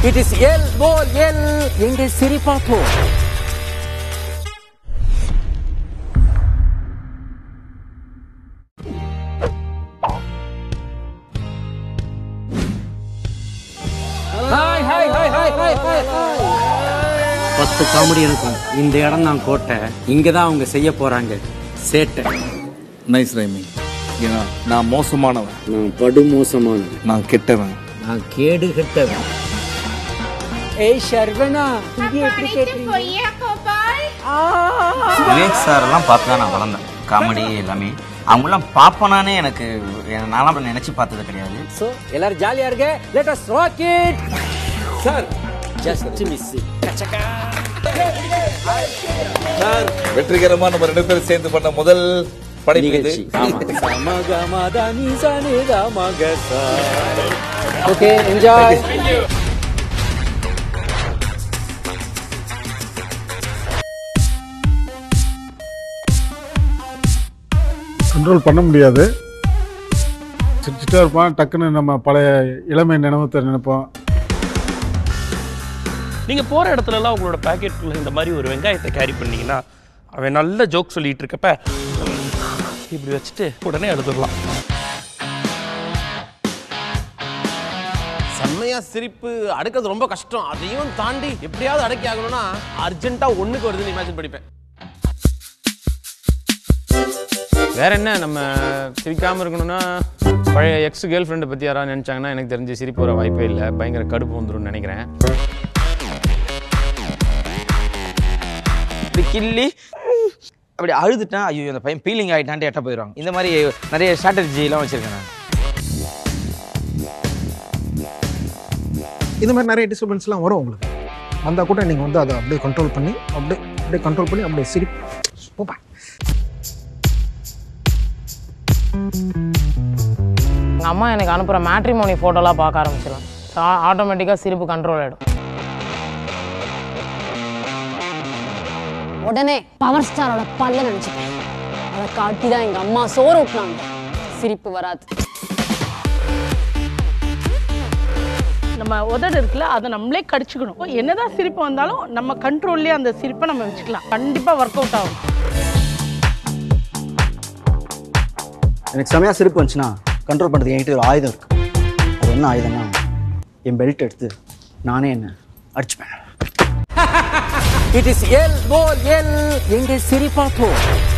it is L O L எங்க சிரிப்பாப்போம் hi hi hi hi hi hi பத்து comedy இருக்கும் இந்த இடம் தான் கோட்டை இங்க தான் அவங்க செய்ய போறாங்க சேட்டை நைஸ் ரைமிங் ஏன்னா நான் மோசமானவன் நான் படு மோசமானது நான் கெட்டவன் நான் கேடு கெட்டவன் ஏய் சர்வனா இங்க எப்படி கேட்டீங்க விவேக் சார் எல்லாம் பார்த்து தான் நான் வளர்ந்தேன் காமெடி எல்லாமே அவங்களாம் பார்ப்பனானே எனக்கு நான்லாம் அப்படி நினைச்சு பார்த்தது கிடையாது சோ எல்லாரும் ஜாலியா இருங்க let us rock it sir just miss sir வெற்றிகரமா நம்ம ரெண்டு பேரும் சேர்ந்து பண்ண முதல் படைப்பு இது நிகழ்ச்சி ஓகே என்ஜாய் கண்ட்ரோல் பண்ண முடியாது சிரிச்சுட்டே இருப்பான் டக்குன்னு நம்ம பழைய இளமை நினைவத்தை நினைப்போம் நீங்க போற இடத்துல எல்லாம் உங்களோட பாக்கெட்டுக்குள்ள இந்த மாதிரி ஒரு வெங்காயத்தை கேரி பண்ணீங்கன்னா அவன் நல்ல ஜோக் சொல்லிட்டு இருக்கப்ப உம், இப்படி வச்சுட்டு உடனே எழுதிடலாம் செம்மையா சிரிப்பு அடக்கிறது ரொம்ப கஷ்டம் அதையும் தாண்டி எப்படியாவது அடக்கி ஆகணும்னா அர்ஜென்ட்டா ஒண்ணுக்கு வருதுன்னு இமேஜின் படிப்பேன் வேற என்ன நம்ம சிரிக்காம இருக்கணும்னா பழைய எக்ஸ் கேர்ள் ஃப்ரெண்டை பற்றி யாராவது நினச்சாங்கன்னா எனக்கு தெரிஞ்சு சிரிப்பு வர வாய்ப்பே இல்லை பயங்கர கடுப்பு வந்துரும்னு நினைக்கிறேன் இப்படி கிள்ளி அப்படி அழுதுட்டேன் ஐயோ அந்த பையன் பீலிங் ஆகிட்டான்ட்டு எட்ட போயிடுவாங்க இந்த மாதிரி நிறைய ஸ்ட்ராட்டஜி எல்லாம் வச்சிருக்கேன் நான் இந்த மாதிரி நிறைய டிஸ்டர்பன்ஸ்லாம் வரும் உங்களுக்கு வந்தால் கூட நீங்கள் வந்து அதை அப்படியே கண்ட்ரோல் பண்ணி அப்படியே அப்படியே கண்ட்ரோல் பண்ணி அப்படியே சிரிப்பு போப்பா எங்கள் அம்மா எனக்கு அனுப்புகிற மேட்ரிமோனி ஃபோட்டோலாம் பார்க்க ஆரம்பிச்சிடும் ஆட்டோமேட்டிக்காக சிரிப்பு கண்ட்ரோல் ஆகிடும் உடனே பவர் ஸ்டாரோட பல்ல நினைச்சுப்பேன் அதை காட்டி தான் எங்க அம்மா சோறு ஊட்டினாங்க சிரிப்பு வராது நம்ம உதடு இருக்குல்ல அதை நம்மளே கடிச்சுக்கணும் என்னதான் சிரிப்பு வந்தாலும் நம்ம கண்ட்ரோல்லே அந்த சிரிப்பை நம்ம வச்சுக்கலாம் கண்டிப்பாக ஒர்க் அவுட் ஆகும் எனக்கு செமையாக சிரிப்பு வந்துச்சுன்னா கண்ட்ரோல் பண்ணுறதுக்கு என்கிட்ட ஒரு ஆயுதம் இருக்கு அது என்ன ஆயுதம்னா என் பெல்ட் எடுத்து நானே என்ன அடிச்சுப்பேன் it is L O L எங்க சிரிப்பாப்போம்